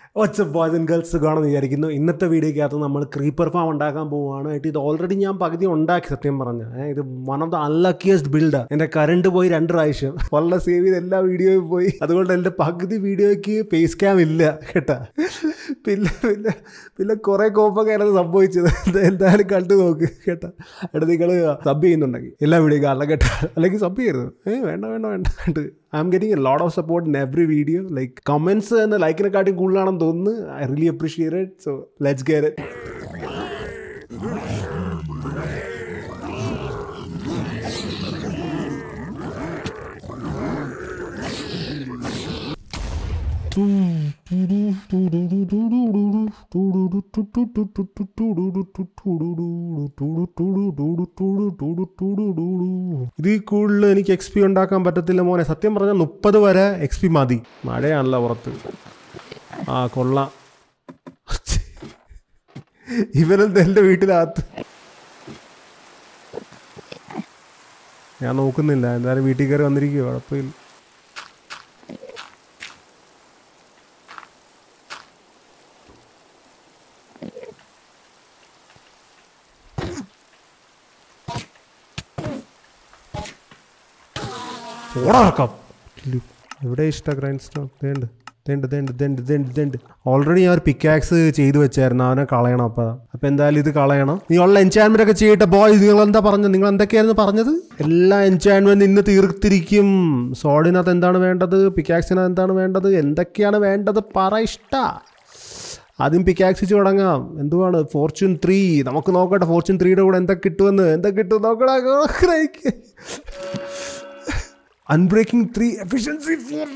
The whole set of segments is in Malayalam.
വാട്സപ്പ് ബോയ്സ് ആൻഡ് ഗേൾസ് സുഖമാണെന്ന് വിചാരിക്കുന്നു ഇന്നത്തെ വീഡിയോക്കകത്ത് നമ്മൾ ക്രീപ്പർ ഫാം ഉണ്ടാക്കാൻ പോവുകയാണ് ആയിട്ട് ഇത് ഓൾറെഡി ഞാൻ പകുതി ഉണ്ടാക്കി സത്യം പറഞ്ഞ ഇത് വൺ ഓഫ് ദ അൺലക്കിയസ്റ്റ് ബിൽഡാണ് എൻ്റെ കറണ്ട് പോയി രണ്ട് പ്രാവശ്യം വളരെ സേവ് ചെയ്ത് എല്ലാ വീഡിയോയും പോയി അതുകൊണ്ട് എൻ്റെ പകുതി വീഡിയോയ്ക്ക് ഫേസ് ക്യാം ഇല്ല കേട്ടാ പിന്നെ പിന്നെ പിന്നെ കുറേ കോപ്പൊക്കെ അതിനകത്ത് സംഭവിച്ചത് എന്താ- എന്തായാലും കണ്ടു നോക്ക് കേട്ടാ എന്നിട്ട് നിങ്ങൾ സബ് ചെയ്യുന്നുണ്ടെങ്കിൽ എല്ലാ വീഡിയോ കാണണം കേട്ടാ അല്ലെങ്കിൽ സബ് ചെയ്യരുത് ഏ വേണ്ട വേണ്ട വേണ്ട കേട്ട് I am getting a lot of support in every video like comments എന്ന ലൈക്കിനെക്കാട്ടും കൂടുതലാണെന്ന് തോന്നുന്നു I really appreciate so let's get it ഇതിൽ കൂടുതൽ എനിക്ക് എക്സ് പി ഉണ്ടാക്കാൻ പറ്റത്തില്ല മോനെ സത്യം പറഞ്ഞാൽ മുപ്പത് വരെ എക്സ് പി മതി മഴയാണല്ലോ പുറത്ത് ആ കൊള്ളാം ഇവനെന്ത് എൻ്റെ വീട്ടിനകത്ത് ഞാൻ നോക്കുന്നില്ല എന്തായാലും വീട്ടിൽ കയറി വന്നിരിക്കുക കുഴപ്പമില്ല ഓടാക്കാം എവിടെ ഇഷ്ട ഗ്രൈൻഡ് സ്റ്റോൺ തേണ്ട് തേണ്ട് തേണ്ട് തേണ്ട് തേണ്ട് തേണ്ട് ഓൾറെഡി ഞാൻ ഒരു പിക്കാക്സ് ചെയ്തു വെച്ചായിരുന്നു അവനെ കളയണം അപ്പോൾ അപ്പോൾ എന്തായാലും ഇത് കളയണം നീ ഉള്ള എൻചാൻമെൻ്റ് ഒക്കെ ചെയ്യട്ടെ ബോയ് നിങ്ങൾ എന്താ പറഞ്ഞത് നിങ്ങൾ എന്തൊക്കെയായിരുന്നു പറഞ്ഞത് എല്ലാ എൻചാൻമെൻറ്റ് ഇന്ന് തീർത്തിരിക്കും സോഡിനകത്ത് എന്താണ് വേണ്ടത് പിക്കാക്സിനകത്ത് എന്താണ് വേണ്ടത് എന്തൊക്കെയാണ് വേണ്ടത് പറ ഇഷ്ട ആദ്യം പിക്കാക്സിച്ച് തുടങ്ങാം എന്തുവാണ് ഫോർച്യൂൺ ത്രീ നമുക്ക് നോക്കട്ടെ ഫോർച്യൂൺ ത്രീയുടെ കൂടെ എന്തൊക്കെ കിട്ടുമെന്ന് എന്തൊക്കെ കിട്ടും നോക്കടാ അൺബ്രേക്കിംഗ് ത്രീ എഫിഷ്യൻസി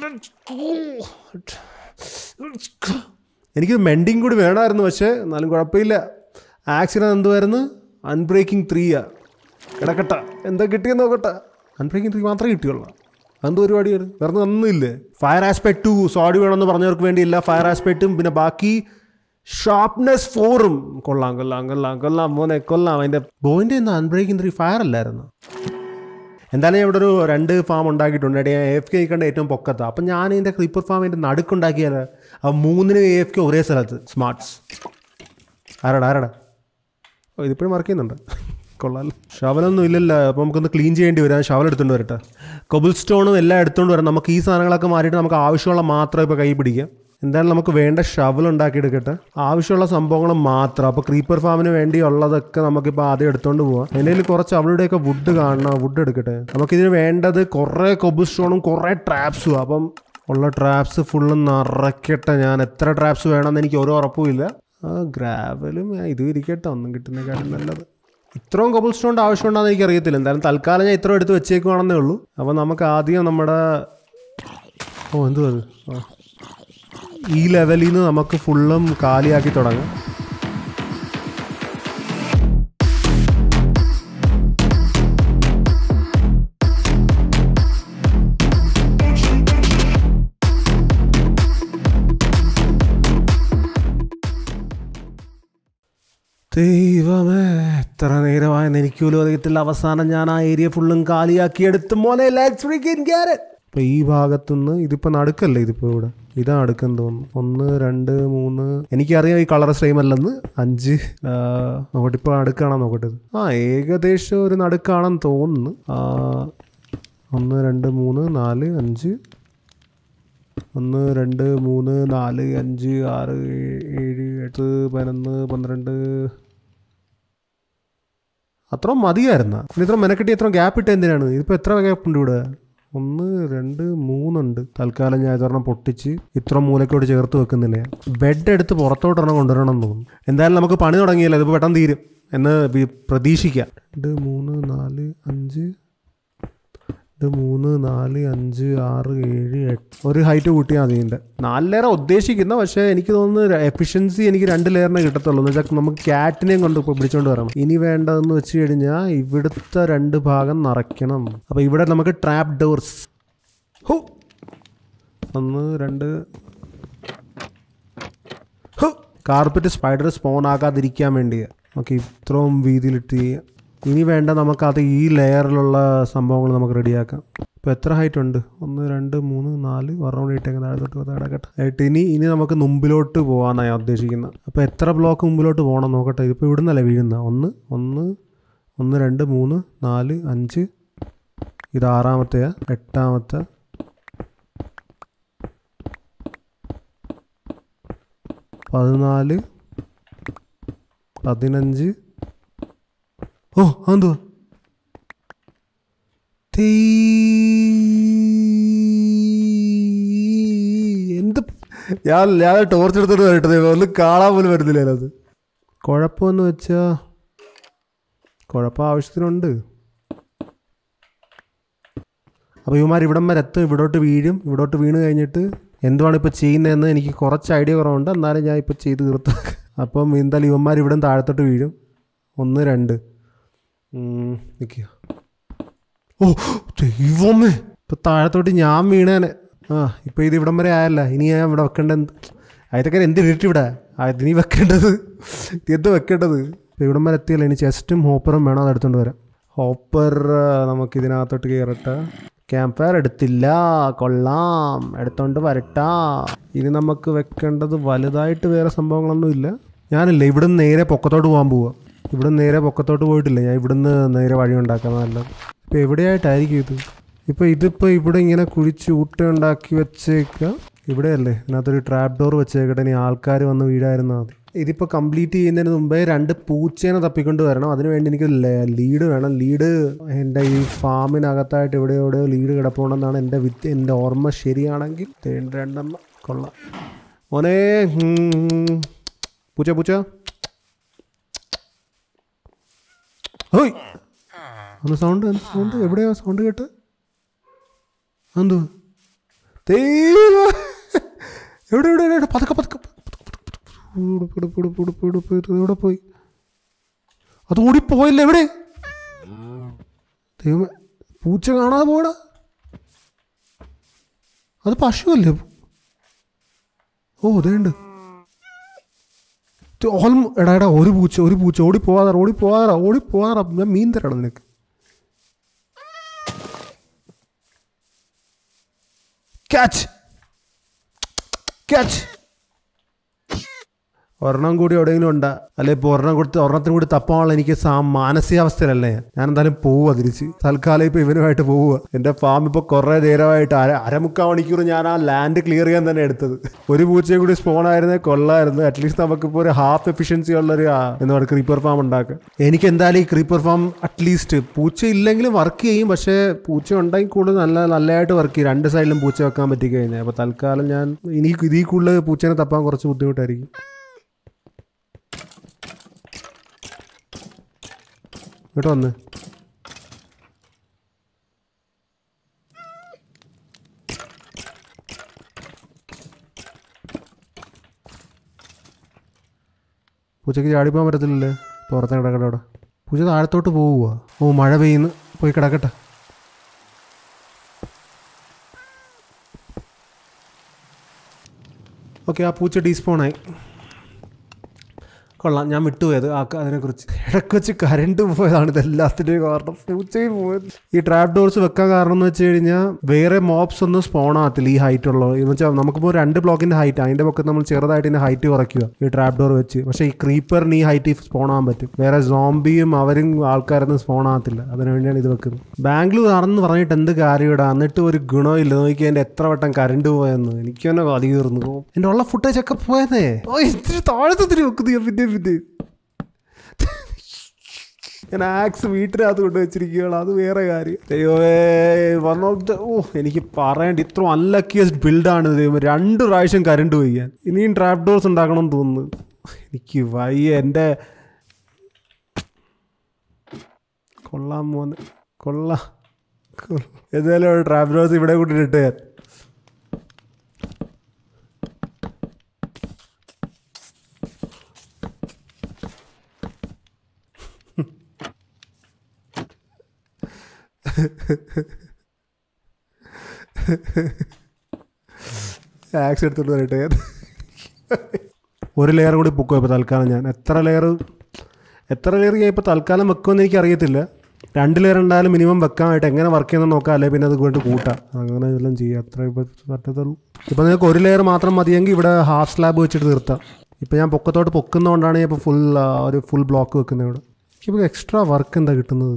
എനിക്ക് മെൻഡിങ് കൂടി വേണമായിരുന്നു പക്ഷേ എന്നാലും കുഴപ്പമില്ല ആക്സിഡൻറ്റ് എന്തുവായിരുന്നു അൺബ്രേക്കിംഗ് ത്രീയാ കിടക്കട്ട എന്താ കിട്ടിയെന്ന് നോക്കട്ടെ അൺബ്രേക്കിംഗ് ത്രീ മാത്രമേ കിട്ടിയുള്ളൂ അതെന്ത് പരിപാടിയാണ് വേറെ ഒന്നുമില്ലേ ഫയർ ആസ്പെക്ട് ടു സോഡി വേണമെന്ന് പറഞ്ഞവർക്ക് വേണ്ടിയില്ല ഫയർ ആസ്പെക്റ്റും പിന്നെ ബാക്കി ഷാർപ്നെസ് ഫോറും കൊള്ളാം കൊള്ളാം കൊള്ളാം കൊള്ളാം മോനെ കൊള്ളാം അതിൻ്റെ ബോയിൻ്റെ എന്താ അൺബ്രേക്കിംഗ് ത്രീ ഫയർ അല്ലായിരുന്നു എന്തായാലും ഞാൻ ഇവിടെ ഒരു രണ്ട് ഫാം ഉണ്ടാക്കിയിട്ടുണ്ട് എടേ എ എഫ് കെ കണ്ട ഏറ്റവും പൊക്കത്താണ് അപ്പം ഞാൻ ഇതിൻ്റെ ക്രീപ്പർ ഫാമിൻ്റെ നടുക്കുണ്ടാക്കിയാൽ ആ മൂന്നിന് എ എഫ് കെ ഒരേ സ്ഥലത്ത് സ്മാർട്ട്സ് ആരാടാ ആരാടാ ഓ ഇതിപ്പോഴും വർക്ക് ചെയ്യുന്നുണ്ട് കൊള്ളാമല്ലോ ഷവലൊന്നും ഇല്ലല്ലോ അപ്പോൾ നമുക്കൊന്ന് ക്ലീൻ ചെയ്യേണ്ടി വരും ഞാൻ ഷവൽ എടുത്തുകൊണ്ട് വരട്ടെ കൊബിൾ സ്റ്റോണും എല്ലാം എടുത്തുകൊണ്ട് വരാം നമുക്ക് ഈ സാധനങ്ങളൊക്കെ മാറിയിട്ട് നമുക്ക് ആവശ്യമുള്ള മാത്രം ഇപ്പോൾ കൈ പിടിക്കാം എന്തായാലും നമുക്ക് വേണ്ട ഷവൽ ഉണ്ടാക്കിയെടുക്കട്ടെ ആവശ്യമുള്ള സംഭവങ്ങൾ മാത്രം അപ്പോൾ ക്രീപ്പർ ഫാമിന് വേണ്ടിയുള്ളതൊക്കെ നമുക്കിപ്പോൾ ആദ്യം എടുത്തുകൊണ്ട് പോവാം എൻ്റെ കയ്യിൽ കുറച്ച് അവളുടെയൊക്കെ വുഡ് കാണണം വുഡ് എടുക്കട്ടെ നമുക്കിതിന് വേണ്ടത് കുറേ കൊബിൾ സ്റ്റോണും കുറേ ട്രാപ്സും അപ്പം ഉള്ള ട്രാപ്സ് ഫുള്ള് നിറയ്ക്കട്ടെ ഞാൻ എത്ര ട്രാപ്സ് വേണമെന്ന് എനിക്ക് ഒരു ഉറപ്പുമില്ല ആ ഗ്രാവലും ഇതും ഇരിക്കട്ടെ ഒന്നും കിട്ടുന്നേക്കാളും നല്ലത് ഇത്രയും കൊബിൾ സ്റ്റോണിൻ്റെ ആവശ്യമുണ്ടെന്ന് എനിക്ക് അറിയത്തില്ല എന്തായാലും തൽക്കാലം ഞാൻ ഇത്രയും എടുത്ത് വെച്ചേക്കുവാണെന്നേ ഉള്ളൂ അപ്പോൾ നമുക്ക് ആദ്യം നമ്മുടെ ഓ എന്തുവാ അത് ആ ഈ ലെവലിൽ നിന്ന് നമുക്ക് ഫുള്ളും കാലിയാക്കി തുടങ്ങാം ദൈവമേ എത്ര നേരമായെന്ന് എനിക്ക് പോലും അറിയത്തില്ല അവസാനം ഞാൻ ആ ഏരിയ ഫുള്ളും കാലിയാക്കി എടുത്ത് മോനെ ലെറ്റ്സ് ഫ്രീക്കിൻ ക്യാരറ്റ് അപ്പോൾ ഈ ഭാഗത്തുനിന്ന് ഇതിപ്പോൾ നടുക്കല്ലേ ഇതിപ്പോൾ ഇവിടെ ഇതാ അടുക്കെന്ന് തോന്നുന്നു ഒന്ന് രണ്ട് മൂന്ന് എനിക്കറിയാം ഈ കളർ സെയിം അല്ലെന്ന് അഞ്ച് ആ, നോക്കട്ടെ ഇപ്പോൾ അടുക്കാണോ നോക്കട്ടെ ഇത്. ആ ഏകദേശം ഒരു നടുക്കാണെന്ന് തോന്നുന്നു ആ, ഒന്ന് രണ്ട് മൂന്ന് നാല് അഞ്ച് ഒന്ന് രണ്ട് മൂന്ന് നാല് അഞ്ച് ആറ് ഏഴ് ഏഴ് എട്ട് പതിനൊന്ന് പന്ത്രണ്ട് അത്ര മതിയായിരുന്ന പിന്നെ ഇത്ര മെനക്കെട്ടി എത്ര ഗ്യാപ്പ് ഇട്ട് എന്തിനാണ് ഇതിപ്പോൾ എത്ര ഗ്യാപ്പ് ഉണ്ട് ഇവിടെ ഒന്ന് രണ്ട് മൂന്നുണ്ട് തൽക്കാലം ഞാൻ ഇതൊരെണ്ണം പൊട്ടിച്ച് ഇത്ര മൂലക്കോട് ചേർത്ത് വെക്കുന്നില്ല ബെഡ് എടുത്ത് പുറത്തോട്ടൊരെണ്ണം കൊണ്ടുവരണം എന്ന് തോന്നുന്നു എന്തായാലും നമുക്ക് പണി തുടങ്ങിയല്ലോ ഇതിപ്പോൾ പെട്ടെന്ന് തീരും എന്ന് വി- പ്രതീക്ഷിക്കാം രണ്ട് മൂന്ന് നാല് അഞ്ച് രണ്ട് മൂന്ന് നാല് അഞ്ച് ആറ് ഏഴ് എട്ട് ഒരു ഹൈറ്റ് കൂട്ടിയാൽ മതി ഇതിൻ്റെ നാല് ലെയർ ഉദ്ദേശിക്കുന്ന പക്ഷേ എനിക്ക് തോന്നുന്നു എഫിഷ്യൻസി എനിക്ക് രണ്ട് ലെയറിനെ കിട്ടത്തുള്ളൂ എന്ന് വെച്ചാൽ നമുക്ക് ക്യാറ്റിനെയും കൊണ്ട് ഇപ്പോൾ പിടിച്ചോണ്ട് വരണം ഇനി വേണ്ടതെന്ന് വെച്ച് കഴിഞ്ഞാൽ ഇവിടുത്തെ രണ്ട് ഭാഗം നിറയ്ക്കണം അപ്പോൾ ഇവിടെ നമുക്ക് ട്രാപ്പ് ഡോർസ് ഹോ ഒന്ന് രണ്ട് ഹോ കാർപ്പറ്റ് സ്പൈഡർ സ്പോൺ ആക്കാതിരിക്കാൻ വേണ്ടിയാണ് നമുക്ക് ഇത്രയും വീതിയിലിട്ട് ചെയ്യാം ഇനി വേണ്ട നമുക്കത് ഈ ലെയറിലുള്ള സംഭവങ്ങൾ നമുക്ക് റെഡിയാക്കാം ഇപ്പോൾ എത്ര ഹൈറ്റ് ഉണ്ട് ഒന്ന് രണ്ട് മൂന്ന് നാല് ഒരെണ്ണം കൂടി ഇട്ടേക്ക് താഴത്തോട്ട് പോ, കിടക്കട്ടെ ആയിട്ട് ഇനി ഇനി നമുക്ക് മുമ്പിലോട്ട് പോകാനാണ് ഞാൻ ഉദ്ദേശിക്കുന്നത് അപ്പോൾ എത്ര ബ്ലോക്ക് മുമ്പിലോട്ട് പോകണം നോക്കട്ടെ ഇതിപ്പോൾ ഇവിടുന്നല്ലേ വീഴുന്ന ഒന്ന് ഒന്ന് ഒന്ന് രണ്ട് മൂന്ന് നാല് അഞ്ച് ഇത് ആറാമത്തെയാ എട്ടാമത്തെ പതിനാല് പതിനഞ്ച് ഓ അതെന്തുവാ തീ- എന്ത് ഞാൻ ഞാൻ ടോർച്ച് എടുത്തിട്ട് വരട്ടെ ഒന്ന് കാണാൻ പോലും വരുന്നില്ല അതിനകത്ത് കുഴപ്പമെന്ന് വെച്ചാ കുഴപ്പം ആവശ്യത്തിനുണ്ട് അപ്പോൾ ഇവന്മാർ ഇവിടം വരെ എത്തും ഇവിടോട്ട് വീഴും ഇവിടോട്ട് വീണ് കഴിഞ്ഞിട്ട് എന്തുവാണ് ഇപ്പോൾ ചെയ്യുന്നതെന്ന് എനിക്ക് കുറച്ച് ഐഡിയ കുറവുണ്ട് എന്നാലും ഞാൻ ഇപ്പോൾ ചെയ്ത് തീർത്ത് അപ്പം എന്തായാലും ഇവന്മാർ ഇവിടെ താഴത്തോട്ട് വീഴും ഒന്ന് രണ്ട് നിൽക്കുക ഓ ദൈവമേ ഇപ്പം താഴത്തോട്ട് ഞാൻ വീണേനെ ആ ഇപ്പം ഇത് ഇവിടം വരെ ആയല്ല ഇനി ഞാൻ ഇവിടെ വെക്കേണ്ട എന്ത് അതൊക്കെ എന്ത് ഇട്ടിട്ട് ഇവിടെ അതിനി വെക്കേണ്ടത് ഇത് എന്ത് വെക്കേണ്ടത് ഇപ്പം ഇവിടം വരെ എത്തിയല്ലോ ഇനി ചെസ്റ്റും ഹോപ്പറും വേണം അത് എടുത്തുകൊണ്ട് വരാം ഹോപ്പർ നമുക്ക് ഇതിനകത്തോട്ട് കയറട്ടെ ക്യാമ്പ് ഫയർ എടുത്തില്ല കൊള്ളാം എടുത്തോണ്ട് വരട്ടാ ഇനി നമുക്ക് വെക്കേണ്ടത് വലുതായിട്ട് വേറെ സംഭവങ്ങളൊന്നും ഇല്ല ഞാനില്ല ഇവിടുന്ന് നേരെ പൊക്കത്തോട്ട് പോകാൻ പോവുക ഇവിടുന്ന് നേരെ പൊക്കത്തോട്ട് പോയിട്ടില്ല ഞാൻ ഇവിടുന്ന് നേരെ വഴി ഉണ്ടാക്കാൻ നല്ലത് ഇപ്പം എവിടെയായിട്ടായിരിക്കും ഇത് ഇപ്പോൾ ഇതിപ്പോൾ ഇവിടെ ഇങ്ങനെ കുഴിച്ച് ഊട്ട ഉണ്ടാക്കി വെച്ചേക്കുക ഇവിടെയല്ലേ ഇതിനകത്തൊരു ട്രാപ്പ് ഡോർ വെച്ചേക്കട്ടെ ഇനി ആൾക്കാർ വന്ന് വീടായിരുന്നാൽ മതി ഇതിപ്പോൾ കംപ്ലീറ്റ് ചെയ്യുന്നതിന് മുമ്പേ രണ്ട് പൂച്ചേനെ തപ്പിക്കൊണ്ട് വരണം അതിന് വേണ്ടി എനിക്ക് ലീഡ് വേണം ലീഡ് എൻ്റെ ഈ ഫാമിനകത്തായിട്ട് ഇവിടെ എവിടെയോ ലീഡ് കിടപ്പുണ്ടെന്നാണ് എൻ്റെ വിത്ത് എൻ്റെ ഓർമ്മ ശരിയാണെങ്കിൽ ദേ രണ്ടെണ്ണം കൊള്ളാം മോനെ ഉം. പൂച്ച പൂച്ച ഓയ് ഒന്ന് സൗണ്ട് സൗണ്ട് എവിടെയാ സൗണ്ട് കേട്ട് എന്തോ ദൈവം. എവിടെ എവിടെ എവിടെ പതുക്കെ പതുക്കെ ഉടുപ്പ്, ഉടുപ്പ്, ഉടുപ്പ്, ഉടുപ്പ്, ഉടുപ്പ്, ഇത് എവിടെ പോയി അത് ഓടിപ്പോയില്ല എവിടെ ദൈവമേ പൂച്ച കാണാതെ പോടാ അത് പശുവല്ലേ ഓ ഇതേണ്ട് ഓൾമോ എടാ എടാ ഒരു പൂച്ച ഒരു പൂച്ച ഓടി പോവാതാ ഓടി പോവാതാ ഓടി പോവാതാ ഞാൻ മീൻ തരണം നിനക്ക് ക്യാച്ച് ക്യാച്ച് ഒരെണ്ണം കൂടി എവിടെയെങ്കിലും ഉണ്ടാ അല്ലെ ഇപ്പോൾ ഒരെണ്ണം കൊടുത്ത് ഒരെണ്ണത്തിന് കൂടി തപ്പാനുള്ള എനിക്ക് സാ മാനസികാവസ്ഥയിലല്ലേ ഞാൻ എന്തായാലും പോവുക തിരിച്ച് തൽക്കാലം ഇപ്പോൾ ഇവനുമായിട്ട് പോവുക എൻ്റെ ഫാം ഇപ്പോൾ കുറേ നേരമായിട്ട് അര അരമുക്കാൽ മണിക്കൂർ ഞാൻ ആ ലാൻഡ് ക്ലിയർ ചെയ്യാൻ തന്നെ എടുത്തത് ഒരു പൂച്ചയും കൂടി സ്പോൺ ആയിരുന്നേ കൊള്ളായിരുന്നു അറ്റ്ലീസ്റ്റ് നമുക്കിപ്പോൾ ഒരു ഹാഫ് എഫിഷ്യൻസി ഉള്ളൊരു ആ, എന്താ പറയുക ക്രീപ്പർ ഫാം ഉണ്ടാക്കുക എനിക്ക് എന്തായാലും ഈ ക്രീപ്പർ ഫാം അറ്റ്ലീസ്റ്റ് പൂച്ച ഇല്ലെങ്കിലും വർക്ക് ചെയ്യും പക്ഷേ പൂച്ച ഉണ്ടെങ്കിൽ കൂടുതൽ നല്ല നല്ലതായിട്ട് വർക്ക് ചെയ്യും രണ്ട് സൈഡിലും പൂച്ച വെക്കാൻ പറ്റി കഴിഞ്ഞാൽ അപ്പോൾ തൽക്കാലം ഞാൻ ഇനി ഇതിൽ കൂടുതൽ പൂച്ചേനെ തപ്പാൻ കുറച്ച് ബുദ്ധിമുട്ടായിരിക്കും ഇങ്ങോട്ട് വന്ന് പൂച്ചയ്ക്ക് ചാടിപ്പോകാൻ പറ്റത്തില്ലല്ലേ പുറത്തെ കിടക്കട്ടെ അവിടെ പൂച്ച താഴത്തോട്ട് പോവുക ഓ മഴ പെയ്യുന്നു പോയി കിടക്കട്ടെ ഓക്കെ ആ പൂച്ച ഡീസ്പോണായി കൊള്ളാം ഞാൻ വിട്ടുപോയത് ആ ക- അതിനെക്കുറിച്ച് ഇടയ്ക്ക് വെച്ച് കരണ്ട് പോയതാണ് ഇതെല്ലാത്തിൻ്റെയും കാരണം പൂച്ചയിൽ പോയത് ഈ ട്രാപ്പ് ഡോർസ് വെക്കാൻ കാരണം എന്ന് വെച്ച് കഴിഞ്ഞാൽ വേറെ മോപ്സ് ഒന്നും സ്പോൺ ആകത്തില്ല ഈ ഹൈറ്റ് ഉള്ളത് എന്ന് വെച്ചാൽ നമുക്കിപ്പോൾ രണ്ട് ബ്ലോക്കിൻ്റെ ഹൈറ്റ് അതിൻ്റെ പൊക്കത്ത് നമ്മൾ ചെറുതായിട്ട് ഇതിൻ്റെ ഹൈറ്റ് കുറയ്ക്കുക ഈ ട്രാപ്പ് ഡോർ വെച്ച് പക്ഷേ ഈ ക്രീപ്പറിന് ഈ ഹൈറ്റ് സ്പോൺ ആകാൻ പറ്റും വേറെ സോംബിയും അവരും ആൾക്കാരൊന്നും സ്പോൺ ആകത്തില്ല അതിനു വേണ്ടിയാണ് ഇത് വെക്കുന്നത് ബാംഗ്ലൂർ ആണെന്ന് പറഞ്ഞിട്ട് എന്ത് കാര്യം ഇടാ എന്നിട്ട് ഒരു ഗുണമില്ല നോക്കി എൻ്റെ എത്ര വട്ടം കരണ്ട് പോയെന്ന് എനിക്ക് തന്നെ കൊതി കയറുന്നു എൻ്റെ ഉള്ള ഫുട്ടേജ് ഒക്കെ പോയതേ ഓ ഇത്തിരി താഴത്തിന് വെക്കുന്നു ഞാൻ പിന്നെ പിന്നെ ഞാൻ ആക്സ് വീട്ടിനകത്ത് കൊണ്ട് വെച്ചിരിക്കുകയാണ് അത് വേറെ കാര്യം ദൈവമേ വൺ ഓഫ് ദ ഓ എനിക്ക് പറയേണ്ട ഇത്ര അൺലക്കിയസ്റ്റ് ബിൽഡാണ് ദൈവം രണ്ട് പ്രാവശ്യം കരണ്ട് പോയി ഞാൻ ഇനിയും ട്രാപ്പ് ഡോർസ് ഉണ്ടാക്കണം എന്ന് തോന്നുന്നു എനിക്ക് വയ്യ എൻ്റെ കൊള്ളാൻ മോനെ കൊള്ളാം കൊള്ളാം. എന്തായാലും ട്രാപ്പ് ഡോർസ് ഇവിടെ കൊണ്ടിട്ട് ഞാൻ ആക്സ് എടുത്തോണ്ട് വരട്ടെ ഞാൻ ഒരു ലെയർ കൂടി പൊക്കുക ഇപ്പോൾ തൽക്കാലം ഞാൻ എത്ര ലെയർ എത്ര ലെയർ ഞാൻ ഇപ്പോൾ തൽക്കാലം വെക്കുമെന്ന് എനിക്ക് അറിയത്തില്ല രണ്ട് ലെയർ ഉണ്ടായാലും മിനിമം വെക്കാനായിട്ട് എങ്ങനെ വർക്ക് ചെയ്യുന്നത് നോക്കാം അല്ലെങ്കിൽ പിന്നെ അത് കൊണ്ട് കൂട്ടാം അങ്ങനെ ഇതെല്ലാം ചെയ്യാം അത്ര ഇപ്പോൾ പറ്റത്തുള്ളൂ ഇപ്പോൾ നിങ്ങൾക്ക് ഒരു ലെയർ മാത്രം മതിയെങ്കിൽ ഇവിടെ ഹാഫ് സ്ലാബ് വെച്ചിട്ട് നിർത്താം ഇപ്പോൾ ഞാൻ പൊക്കത്തോട്ട് പൊക്കുന്നതുകൊണ്ടാണ് ഞാൻ ഇപ്പോൾ ഫുൾ ഒരു ഫുൾ ബ്ലോക്ക് വെക്കുന്നത് ഇവിടെ എനിക്കിപ്പോൾ എക്സ്ട്രാ വർക്ക് എന്താ കിട്ടുന്നത്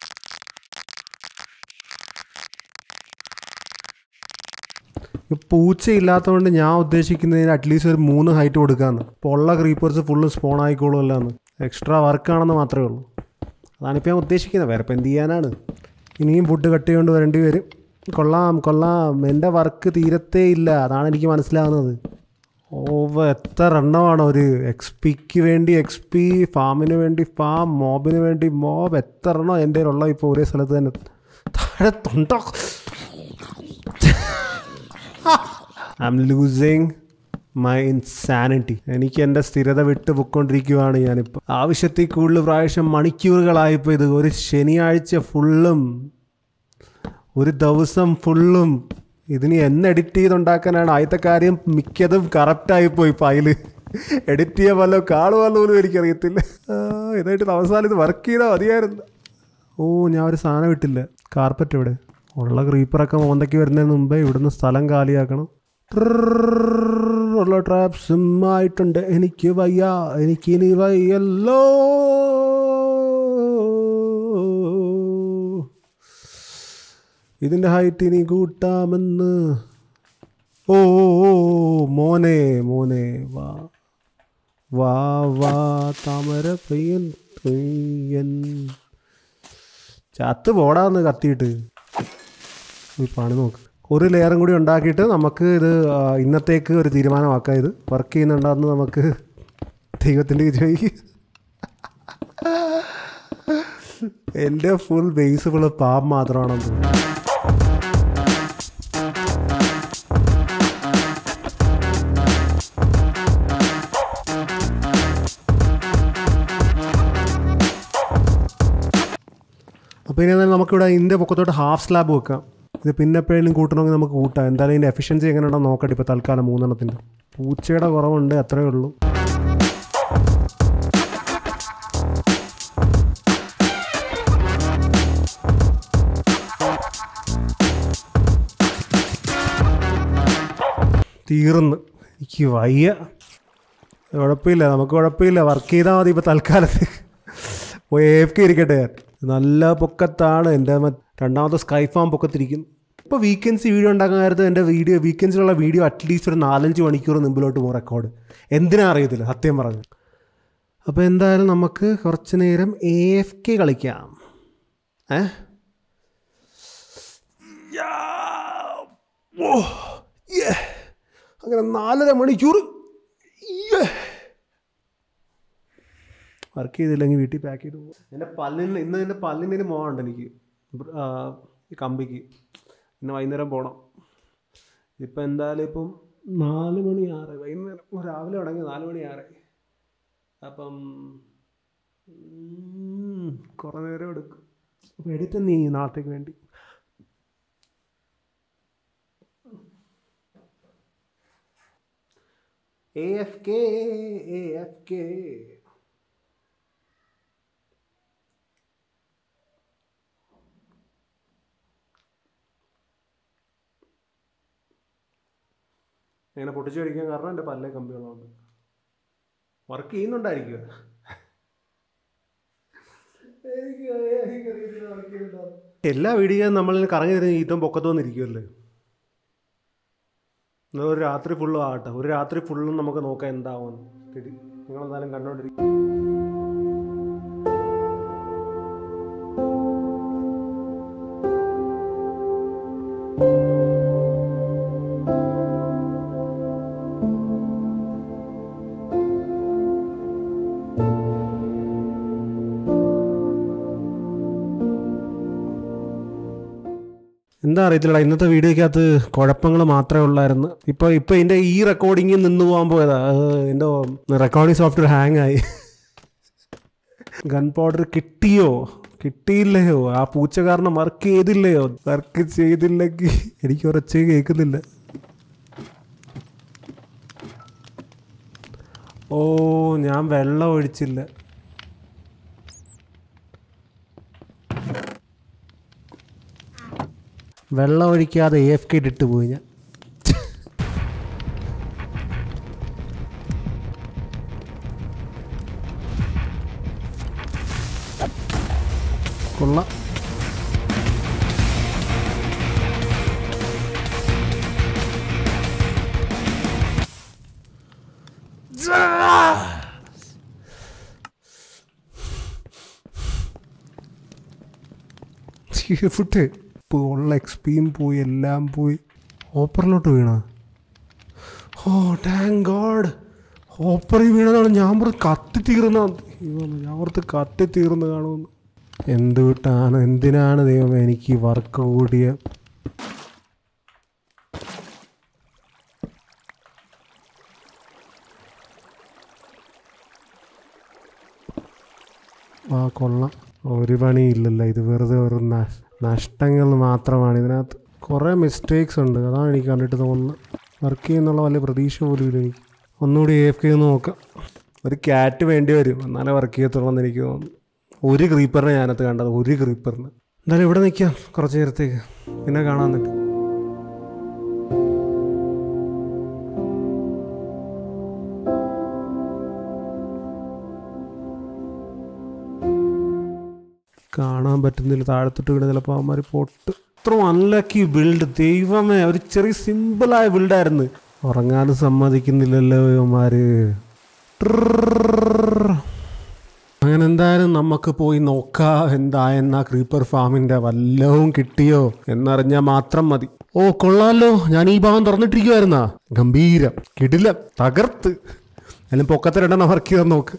ഈ പൂച്ച ഇല്ലാത്തതുകൊണ്ട് ഞാൻ ഉദ്ദേശിക്കുന്നതിന് അറ്റ്ലീസ്റ്റ് ഒരു മൂന്ന് ഹൈറ്റ് കൊടുക്കാമെന്ന് അപ്പോൾ ഉള്ള ക്രീപ്പേഴ്സ് ഫുള്ള് സ്പോൺ ആയിക്കോളുമല്ലോ എന്ന് എക്സ്ട്രാ വർക്കാണെന്ന് മാത്രമേ ഉള്ളൂ അതാണിപ്പോൾ ഞാൻ ഉദ്ദേശിക്കുന്നത് വേറെ ഇപ്പം എന്ത് ചെയ്യാനാണ് ഇനിയും ഫുഡ് കട്ട് ചെയ്തുകൊണ്ട് വരേണ്ടി വരും കൊള്ളാം കൊള്ളാം എൻ്റെ വർക്ക് തീരത്തേ ഇല്ല അതാണ് എനിക്ക് മനസ്സിലാവുന്നത് ഓവ എത്ര എണ്ണമാണ് ഒരു എക്സ് പിക്ക് വേണ്ടി എക്സ് പി ഫാമിന് വേണ്ടി ഫാം മോബിന് വേണ്ടി മോബ് എത്ര എണ്ണം എൻ്റെ ഉള്ള ഇപ്പോൾ ഒരേ സ്ഥലത്ത് തന്നെ താഴെ തൊണ്ടോ I am losing my insanity എനിക്ക് എൻ്റെ സ്ഥിരത വിട്ട് പൊയ്ക്കൊണ്ടിരിക്കുകയാണ് ഞാനിപ്പോൾ ആവശ്യത്തിൽ കൂടുതൽ പ്രാവശ്യം മണിക്കൂറുകളായിപ്പോൾ ഇത് ഒരു ശനിയാഴ്ച ഫുള്ളും ഒരു ദിവസം ഫുള്ളും ഇതിന് എന്ന് എഡിറ്റ് ചെയ്തുണ്ടാക്കാനാണ് ആദ്യത്തെ കാര്യം മിക്കതും കറക്റ്റായിപ്പോയി ഫയല് എഡിറ്റ് ചെയ്യാൻ വല്ലോ കാണുമല്ലോ പോലും എനിക്കറിയത്തില്ല ആ, ഇതായിട്ട് അവസാനം ഇത് വർക്ക് ചെയ്താൽ മതിയായിരുന്നു ഓ ഞാൻ ഒരു സാധനം ഇട്ടില്ല കാർപ്പറ്റ് ഇവിടെ ഉള്ള ക്രീപ്പറൊക്കെ മോന്തയ്ക്ക് വരുന്നതിന് മുമ്പേ ഇവിടുന്ന് സ്ഥലം കാലിയാക്കണം ട്രർറർ ഉള്ള ട്രാപ്സും ആയിട്ടുണ്ട് എനിക്ക് വയ്യ എനിക്കിനി വയ്യല്ലോ ഇതിൻ്റെ ഹൈറ്റ് ഇനി കൂട്ടാമെന്ന് ഓ ഓ, ഓ, മോനെ മോനെ വാ വാ വാ താമര പ്രിയൻ പ്രിയൻ ചത്ത് പോടാന്ന് കത്തിയിട്ട് ഈ പണി നോക്ക് ഒരു ലെയറും കൂടി ഉണ്ടാക്കിയിട്ട് നമുക്ക് ഇത് ആ, ഇന്നത്തേക്ക് ഒരു തീരുമാനമാക്കാം ഇത് വർക്ക് ചെയ്യുന്നുണ്ടെന്ന് നമുക്ക് ദൈവത്തിൻ്റെ ചോദിക്ക് എൻ്റെ ഫുൾ ബേസ് ഫുള്ള് പാമ്പ് മാത്രമാണെന്ന് തോന്നുന്നു അപ്പോൾ ഇനി എന്തായാലും നമുക്കിവിടെ ഇതിൻ്റെ പൊക്കത്തോട്ട് ഹാഫ് സ്ലാബ് വെക്കാം ഇത് പിന്നെ എപ്പോഴേലും കൂട്ടണമെങ്കിൽ നമുക്ക് കൂട്ടാം എന്തായാലും ഇതിൻ്റെ എഫിഷ്യൻസി എങ്ങനെ ഉണ്ടെന്ന് നോക്കട്ടെ ഇപ്പോൾ തൽക്കാലം മൂന്നെണ്ണത്തിൻ്റെ പൂച്ചയുടെ കുറവുണ്ട് അത്രയേ ഉള്ളൂ തീർന്ന് എനിക്ക് വയ്യ കുഴപ്പമില്ല നമുക്ക് കുഴപ്പമില്ല വർക്ക് ചെയ്താൽ മതി ഇപ്പോൾ തൽക്കാലത്തേക്ക് പോയി എഫ് കെ ഇരിക്കട്ടെ ഞാൻ നല്ല പൊക്കത്താണ് എൻ്റെ മ- രണ്ടാമത്തെ സ്കൈ ഫാം പൊക്കത്തിരിക്കും ഇപ്പോൾ വീക്കെൻഡ്സ് വീഡിയോ ഉണ്ടാക്കാൻ നേരത്ത് എൻ്റെ വീഡിയോ വീക്കെൻഡ്സിലുള്ള വീഡിയോ അറ്റ്ലീസ്റ്റ് ഒരു നാലഞ്ച് മണിക്കൂർ മുമ്പിലോട്ട് പോകും റെക്കോർഡ് എന്തിനാ അറിയത്തില്ല സത്യം പറഞ്ഞു അപ്പോൾ എന്തായാലും നമുക്ക് കുറച്ച് നേരം എ എഫ് കെ കളിക്കാം ഏ യാ. ഓ യേ. അങ്ങനെ നാലര മണിക്കൂർ യേ. വർക്ക് ചെയ്തില്ലെങ്കിൽ വീട്ടിൽ പാക്ക് ചെയ്ത് പോകും എൻ്റെ പല്ലിന് ഇന്ന് എൻ്റെ പല്ലിന് ഒരു മോഹമുണ്ട് എനിക്ക് ബ്ര- ആ, ഈ കമ്പിക്ക് ഇന്ന് വൈകുന്നേരം പോകണം ഇപ്പം എന്തായാലും ഇപ്പം നാല് മണി ആറ് വൈകുന്നേരം രാവിലെ തുടങ്ങി നാല് മണി ആറ് അപ്പം ഉം, കുറേ നേരം എടുക്കും അപ്പോൾ എടുത്ത് നീ നാളത്തേക്ക് വേണ്ടി A F K A F K ഇങ്ങനെ പൊട്ടിച്ച് കഴിക്കാൻ കാരണം എൻ്റെ പല്ലേ കമ്പികളുണ്ട് വർക്ക് ചെയ്യുന്നുണ്ടായിരിക്കുക എല്ലാ വീഡിയോയും നമ്മളിൽ കറങ്ങി തരുന്ന ഏറ്റവും പൊക്കത്ത് വന്നിരിക്കുമല്ലേ എന്നാൽ ഒരു രാത്രി ഫുള്ളും ആകട്ടെ ഒരു രാത്രി ഫുള്ളും നമുക്ക് നോക്കാം എന്താവുമെന്ന് സ്ഥിതി നിങ്ങളെന്തായാലും കണ്ടോണ്ടിരിക്കും എന്താ അറിയത്തില്ലടാ ഇന്നത്തെ വീഡിയോക്കകത്ത് കുഴപ്പങ്ങൾ മാത്രമേ ഉള്ളായിരുന്നു ഇപ്പോൾ ഇപ്പോൾ ഇതിൻ്റെ ഈ റെക്കോർഡിങ്ങിൽ നിന്ന് പോകാൻ പോയതാ അത് എൻ്റെ റെക്കോർഡിംഗ് സോഫ്റ്റ്വെയർ ഹാങ് ആയി ഗൺ പൗഡർ കിട്ടിയോ കിട്ടിയില്ലയോ ആ പൂച്ച കാരണം വർക്ക് ചെയ്തില്ലയോ വർക്ക് ചെയ്തില്ലെങ്കിൽ എനിക്ക് ഉറച്ച് കേൾക്കുന്നില്ല ഓ ഞാൻ വെള്ളം ഒഴിച്ചില്ല വെള്ളം ഒഴിക്കാതെ എ എഫ് കെ ഇട്ടിട്ട് പോയി ഞാൻ കൊള്ളാം ഫുട്ട് ഇപ്പോൾ ഉള്ള എക്സ്പിയും പോയി എല്ലാം പോയി ഓപ്പറിലോട്ട് വീണ ഓ ടാങ്ക് ഗോഡ് ഓപ്പറിൽ വീണതാണ് ഞാൻ പുറത്ത് കത്തി തീർന്ന ദൈവമേ, ഞാൻ പുറത്ത് കത്തി തീർന്ന് കാണുമെന്ന് എന്തുവിട്ടാണ് എന്തിനാണ് ദൈവമേ എനിക്ക് ഈ വർക്ക് കൂടിയ ആ കൊള്ളാം ഒരു പണിയില്ലല്ലോ ഇത് വെറുതെ ഒരു നഷ്- നഷ്ടങ്ങൾ മാത്രമാണ് ഇതിനകത്ത് കുറേ മിസ്റ്റേക്സ് ഉണ്ട് അതാണ് എനിക്ക് കണ്ടിട്ട് തോന്നുന്നത് വർക്ക് ചെയ്യുന്നുള്ള വലിയ പ്രതീക്ഷ പോലും ഇല്ല എനിക്ക് ഒന്നുകൂടി എ എഫ് കെ ഒന്ന് നോക്കാം ഒരു ക്യാറ്റ് വേണ്ടി വരും എന്നാലേ വർക്ക് ചെയ്യത്തുള്ളൂ എന്ന് എനിക്ക് തോന്നുന്നു ഒരു ക്രീപ്പറിനെ ഞാനകത്ത് കണ്ടത് ഒരു ക്രീപ്പറിന് എന്തായാലും ഇവിടെ നിൽക്കാം കുറച്ച് നേരത്തേക്ക് പിന്നെ കാണാൻ നിൽക്കാം കാണാൻ പറ്റുന്നില്ല താഴത്തോട്ട് വീണ് ചിലപ്പോൾ അവന്മാർ പൊട്ട് ഇത്ര അൺലക്കി ബിൽഡ് ദൈവമേ ഒരു ചെറിയ സിമ്പിളായ ബിൽഡായിരുന്നു ഉറങ്ങാനും സമ്മതിക്കുന്നില്ലല്ലോ ഇവന്മാര് ട്രിർർ. അങ്ങനെ എന്തായാലും നമുക്ക് പോയി നോക്കാം എന്തായെന്നാ ക്രീപ്പർ ഫാമിന്റെ വല്ലവും കിട്ടിയോ എന്നറിഞ്ഞാൽ മാത്രം മതി ഓ കൊള്ളാലോ ഞാൻ ഈ ഭാഗം തുറന്നിട്ടിരിക്കുവായിരുന്നാ ഗംഭീരം കിടില തകർത്ത് അതിലും പൊക്കത്തെ രണ്ടെണ്ണം വർക്ക് ചെയ്താൽ നോക്ക്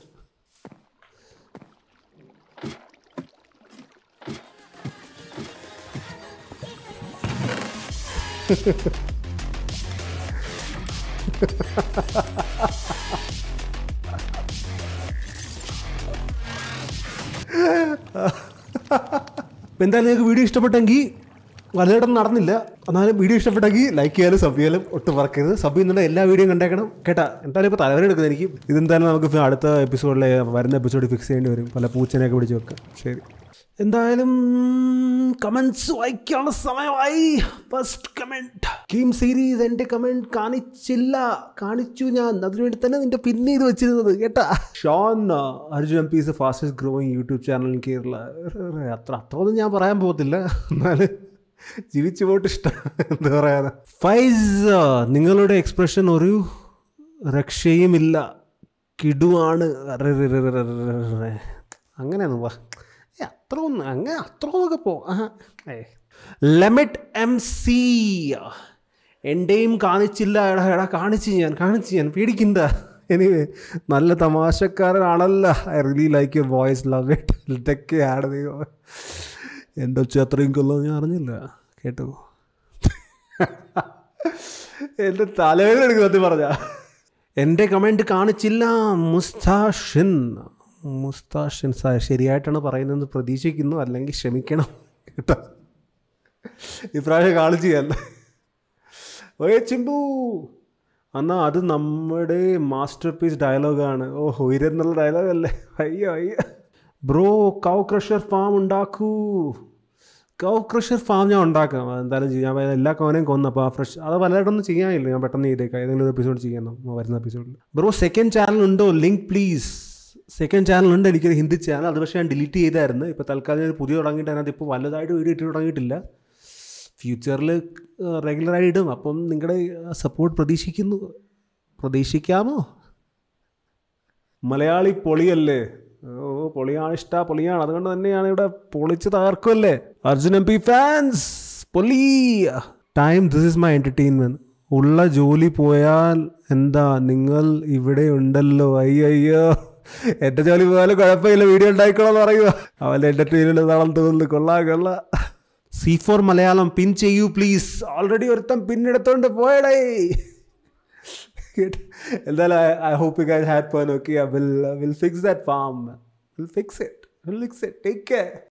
അപ്പോൾ എന്തായാലും നിങ്ങൾക്ക് വീഡിയോ ഇഷ്ടപ്പെട്ടെങ്കിൽ വലയിടം നടന്നില്ല എന്നാലും വീഡിയോ ഇഷ്ടപ്പെട്ടെങ്കിൽ ലൈക്ക് ചെയ്യാനും സബ് ചെയ്യാനും ഒട്ടും മറക്കരുത് സബ് ചെയ്യുന്നുണ്ട് എല്ലാ വീഡിയോയും കണ്ടേക്കണം കേട്ടാ എന്തായാലും ഇപ്പോൾ തലവേദന എടുക്കുന്നത് എനിക്ക് ഇതെന്തായാലും നമുക്ക് ഇപ്പൊ അടുത്ത എപ്പിസോഡിൽ വരുന്ന എപ്പിസോഡിൽ ഫിക്സ് ചെയ്യേണ്ടി വരും പല പൂച്ചനെയൊക്കെ പിടിച്ച് വെക്കാം ശരി എന്തായാലും കമൻസ് വായിക്കാനുള്ള സമയമായി ഫസ്റ്റ് കമൻറ്റ് ഗെയിം സീരീസ് എൻ്റെ കമൻറ്റ് കാണിച്ചില്ല കാണിച്ചു ഞാൻ അതിനുവേണ്ടി തന്നെ നിന്റെ പിന്നെ ഇത് വെച്ചിരുന്നത് കേട്ടാ Shaun Arjun M P is fastest growing YouTube channel in Kerala അത്ര അത്രയൊന്നും ഞാൻ പറയാൻ പോകത്തില്ല എന്നാലും ജീവിച്ചു പോയിട്ട് ഇഷ്ടം എന്താ പറയാ ഫൈസ് നിങ്ങളുടെ എക്സ്പ്രഷൻ ഒരു രക്ഷയുമില്ല കിടുവാണ് അങ്ങനെയൊന്നും വാ ഏ അത്ര ഒന്ന് അങ്ങനെ അത്ര ഒന്നൊക്കെ പോ ലെമിറ്റ് എം സി എൻ്റെയും കാണിച്ചില്ല എടാ എടാ കാണിച്ചു ഞാൻ കാണിച്ചു ഞാൻ പേടിക്കണ്ട എനിവേ നല്ല തമാശക്കാരനാണല്ല I really like you voice love it ഇതൊക്കെയാണ് ദൈവം എൻ്റെ ഒച്ച അത്രയും കൊല്ലം ഞാൻ അറിഞ്ഞില്ല കേട്ടോ എൻ്റെ തലവേദന എടുക്കും സത്യം പറഞ്ഞ എൻ്റെ കമൻറ്റ് കാണിച്ചില്ല മുസ്താഷിൻ മുസ്താഷിൻ സാർ ശരിയായിട്ടാണ് പറയുന്നതെന്ന് പ്രതീക്ഷിക്കുന്നു അല്ലെങ്കിൽ ക്ഷമിക്കണം കേട്ടോ ഇപ്രാവശ്യം കാണിച്ചു ഞാൻ ഓയേ ചിമ്പു എന്നാ അത് നമ്മുടെ മാസ്റ്റർ പീസ് ഡയലോഗാണ് ഓ ഉയരെന്നുള്ള ഡയലോഗ് അല്ലേ അയ്യോ അയ്യോ ബ്രോ കൗ ക്രഷർ ഫാം ഉണ്ടാക്കൂ കൗ ക്രഷർ ഫാം ഞാൻ ഉണ്ടാക്കാം എന്തായാലും ചെയ്യാൻ ഞാൻ എല്ലാ കവനെയും കൊന്നു അപ്പോൾ ആ ഫ്രഷ് അത് പലയിടൊന്നും ചെയ്യാനില്ല ഞാൻ പെട്ടെന്ന് ചെയ്തേക്കാം ഏതെങ്കിലും ഒരു എപ്പിസോഡ് ചെയ്യണം വരുന്ന എപ്പിസോഡിൽ ബ്രോ സെക്കൻഡ് ചാനൽ ഉണ്ടോ ലിങ്ക് പ്ലീസ് സെക്കൻഡ് ചാനൽ ഉണ്ട് എനിക്കൊരു ഹിന്ദി ചാനൽ അത് പക്ഷേ ഞാൻ ഡിലീറ്റ് ചെയ്തായിരുന്നു ഇപ്പോൾ തൽക്കാലം ഞാൻ പുതിയ തുടങ്ങിയിട്ട് അതിനകത്ത് ഇപ്പോൾ വലുതായിട്ട് വീഡിയോ ഇട്ട് തുടങ്ങിയിട്ടില്ല ഫ്യൂച്ചറിൽ റെഗുലറായി ഇടും അപ്പം നിങ്ങളുടെ സപ്പോർട്ട് പ്രതീക്ഷിക്കുന്നു പ്രതീക്ഷിക്കാമോ മലയാളി പൊളിയല്ലേ ഓ പൊളിയാണ് ഇഷ്ട പൊളിയാണ് അതുകൊണ്ട് തന്നെയാണ് ഇവിടെ പൊളിച്ച് തകർക്കുമല്ലേ അർജുൻ എം പി ഫാൻസ് പൊലി time this is my entertainment ഉള്ള ജോലി പോയാൽ എന്താ നിങ്ങൾ ഇവിടെ ഉണ്ടല്ലോ അയ്യോ എൻ്റെ ജോലി പോയാലും കുഴപ്പമില്ല വീഡിയോ ഉണ്ടായിക്കോളാന്ന് പറയുക അവൻ്റെ എൻ്റർടൈൻമെൻറ്റ് നാളെ തോന്നുന്നു കൊള്ളാ കൊള്ളാ സി ഫോർ മലയാളം പിൻ ചെയ്യൂ പ്ലീസ് ഓൾറെഡി ഒരുത്തം പിന്നെടുത്തോണ്ട് പോയടേ എന്തായാലും I hope you guys had fun okay will will fix that farm will fix it will fix it take care